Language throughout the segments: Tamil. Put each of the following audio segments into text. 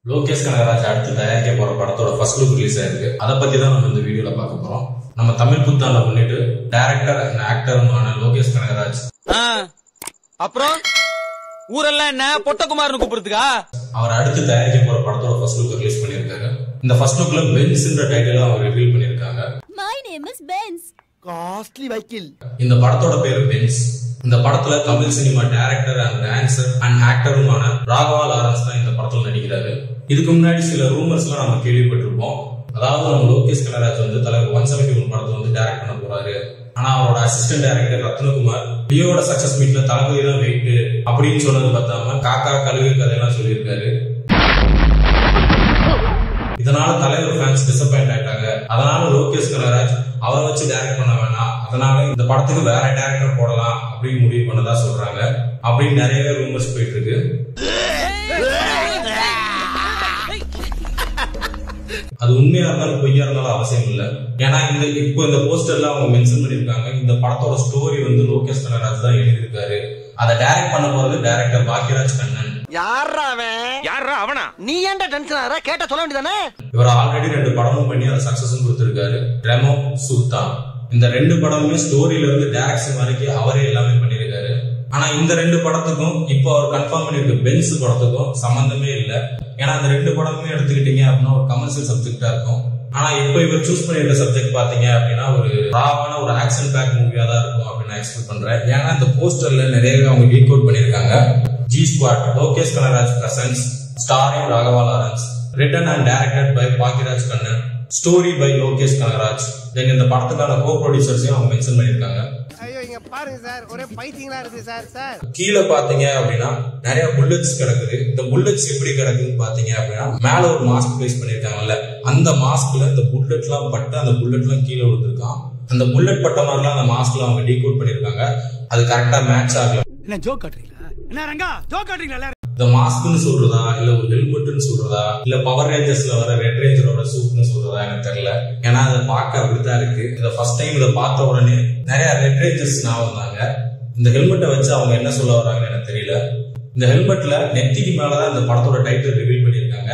லோகேஷ் கனகராஜ் அடுத்து தயாரிக்க போற படத்தோட ஃபர்ஸ்ட் லுக் ரிலீஸ் ஆயிருக்கு அதை பத்தி தான் நம்ம இந்த வீடியோல பார்க்க போறோம் நம்ம தமிழ் புத்தாண்டை முன்னிட்டு டைரக்டர் அண்ட் ஆக்டருமான லோகேஷ் கனகராஜ் ஆ. அப்புறம் ஊரெல்லாம் என்ன பொட்டகுமார்னு கூப்பிடுறதுக்கா அவர் அடுத்து தயாரிக்க போற படத்தோட ஃபர்ஸ்ட் லுக் ரிலீஸ் பண்ணிருக்காரு இந்த ஃபர்ஸ்ட் லுக்ல பென்ஸ்ன்ற டைட்டில் அவர் ரிவீல் பண்ணிருக்காங்க My name is Benz. Costly வைக்கில் இந்த படத்தோட பேரு பென்ஸ் இந்த படத்துல Tamil cinema director and dancer and ஆக்டருமான ராகவா லாரன்ஸ் தான் இந்த படத்துல நடிக்கிறாரு இதுக்கு முன்னாடி சில ரூமர்ஸ் எல்லாம் நம்ம கேள்விப்பட்டிருப்போம் அதாவது நம்ம லோகேஷ் கனகராஜ் வந்து தலைவர் ஒன் செவன்டி ஒன் படத்தை வந்து டைரக்ட் பண்ண போறாரு ஆனா அவரோட அசிஸ்டன்ட் டைரக்டர் ரத்னகுமார் லியோட சக்சஸ் மீட்ல தளபதி தான் வெயிட் அப்படின்னு சொன்னது பார்த்தாம காக்கா கழுகு கதையெல்லாம் சொல்லியிருக்காரு இதனால தலைவர் ஃபேன்ஸ் டிசப்பாயிண்ட் ஆயிட்டாங்க அதனால லோகேஷ் கனகராஜ் அவரை வச்சு டைரக்ட் பண்ண வேணாம் அதனால இந்த படத்துக்கு வேற டைரக்டர் போடலாம் அப்படின்னு முடிவு பண்ணதா சொல்றாங்க அப்படின்னு நிறையவே ரூமர்ஸ் போயிட்டு இருக்கு அது உண்மையா இருந்தாலும் பொய்யா இருந்தாலும் அவசியம் இல்ல ஏன்னா இந்த இப்போ இந்த போஸ்டர்ல அவங்க மென்ஷன் பண்ணிருக்காங்க இந்த படத்தோட ஸ்டோரி வந்து லோகேஷ் கனகராஜ் தான் எழுதியிருக்காரு அதை டைரக்ட் பண்ண போறது டைரக்டர் பாக்யராஜ் கண்ணன் யாரா அவன் யாரா அவனா நீ ஏன்டா டென்ஷன் ஆற கேட்ட சொல்ல வேண்டியதானே இவர் ஆல்ரெடி ரெண்டு படமும் பண்ணி அதை சக்சஸ் கொடுத்திருக்காரு ரெமோ சுல்தான் இந்த ரெண்டு படமுமே ஸ்டோரியில இருந்து டைரக்ஷன் வரைக்கும் அவரே எல்லாமே பண்ணிருக்காரு ஆனா இந்த ரெண்டு படத்துக்கும் இப்போ அவர் கன்ஃபார்ம் பண்ணிருக்க பென்ஸ் படத்துக்கும் சம்பந்தமே இல்ல ஏன்னா அந்த ரெண்டு படமுமே எடுத்துக்கிட்டீங்க அப்படின்னா ஒரு கமர்ஷியல் சப்ஜெக்டா இருக்கும் ஆனா இப்போ இவர் சூஸ் பண்ணிருக்க சப்ஜெக்ட் பாத்தீங்க அப்படின்னா ஒரு ராவான ஒரு ஆக்ஷன் பேக் மூவியா தான் இருக்கும் அப்படின்னு நான் எக்ஸ்பெக்ட் பண்றேன் ஏன்னா இந்த போஸ்டர்ல நிறையவே அவங்க டீக் அவுட் பண்ணிருக்காங்க G squad Lokesh Kanagaraj presents starring Raghava Lawrence written and directed by Bhagyaraj Kannan story by Lokesh Kanagaraj then இந்த படத்துக்கான கோ ப்ரொடியூசர்ஸையும் அவங்க மென்ஷன் பண்ணிருக்காங்க ஐயோ இங்க பாருங்க சார் ஒரே பைத்தியங்களா இருக்கு சார் சார் கீழே பாத்தீங்க அப்படின்னா நிறைய புல்லட்ஸ் கிடக்குது இந்த புல்லட்ஸ் எப்படி கிடக்குதுன்னு பாத்தீங்க அப்படின்னா மேல ஒரு மாஸ்க் பிளேஸ் பண்ணிருக்காங்கல்ல அந்த மாஸ்க்ல இந்த புல்லட் எல்லாம் பட்டு அந்த புல்லட் எல்லாம் கீழே விழுந்திருக்கான் அந்த புல்லட் பட்ட மாதிரிலாம் அந்த மாஸ்க்ல அவங்க டீகோட் பண்ணிருக்காங்க அது கரெக்டா மேட்ச் ஆகல என்ன ஜோக் காட்டுறீங்களா என்ன ரங்கா ஜோக் காட்டுறீங்களா இந்த மாஸ்க்னு சொல்றதா இல்ல ஒரு ஹெல்மெட்னு சொல்றதா இல்ல பவர் ரேஞ்சர்ஸ்ல வர ரெட் ரேஞ்சரோட சூட்னு சொல்றதா எனக்கு தெரியல ஏன்னா அதை பார்க்க அப்படித்தான் இருக்கு இதை ஃபர்ஸ்ட் டைம் இதை பார்த்த உடனே நிறைய ரெட் ரேஞ்சர்ஸ் ஞாபகம் வந்தாங்க இந்த ஹெல்மெட்டை வச்சு அவங்க என்ன சொல்ல வராங்கன்னு எனக்கு தெரியல இந்த ஹெல்மெட்ல நெத்திக்கு மேலதான் இந்த படத்தோட டைட்டில் ரிவீல் பண்ணிருக்காங்க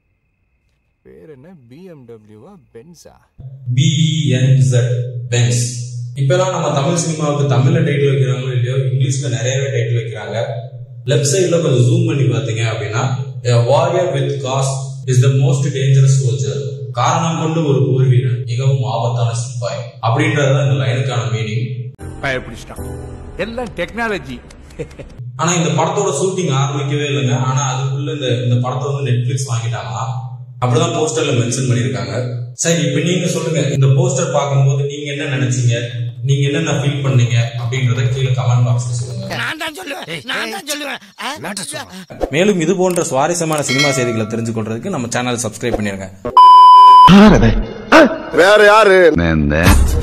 பேர் என்ன பிஎம்டபிள்யூவா பென்ஸா பிஇஎன்இசட் பென்ஸ் இப்பெல்லாம் நம்ம தமிழ் சினிமாவுக்கு தமிழ்ல டைட்டில் வைக்கிறாங்களோ இல்லையோ இங்கிலீஷ்ல நிறையவே டைட்டில் வைக்கிறாங்க லெஃப்ட் சைடுல கொஞ்சம் ஜூம் பண்ணி பாத்தீங்க அப்படின்னா warrior with gas is the most dangerous soldier காரணம் கொண்டு ஒரு போர் வீரன் மிகவும் ஆபத்தான சிப்பாய் அப்படின்றதுதான் இந்த லைனுக்கான மீனிங் பயப்பிடிச்சிட்டான் எல்லாம் டெக்னாலஜி ஆனா இந்த படத்தோட ஷூட்டிங் ஆரம்பிக்கவே இல்லைங்க ஆனா அதுக்குள்ள இந்த இந்த படத்தை வந்து நெட்ஃபிளிக்ஸ் வாங்கிட்டாங்களா அப்படிதான் போஸ்டர்ல மென்ஷன் பண்ணிருக்காங்க சரி இப்ப நீங்க சொல்லுங்க இந்த போஸ்டர் பார்க்கும்போது நீங்க என்ன நினைச்சீங்க நீங்க என்னென்ன ஃபீல் பண்ணீங்க அப்படின்றத கீழே கமெண்ட் பாக்ஸ்ல சொல்லுங்க நான் தான் சொல்லுவேன் நான் தான் சொல்லுவேன் ஆ? மேலும் இது போன்ற சுவாரஸ்யமான சினிமா செய்திகளை தெரிஞ்சு கொள்றதுக்கு நம்ம சேனல் சப்ஸ்கிரைப் பண்ணிருங்க வேற யாரு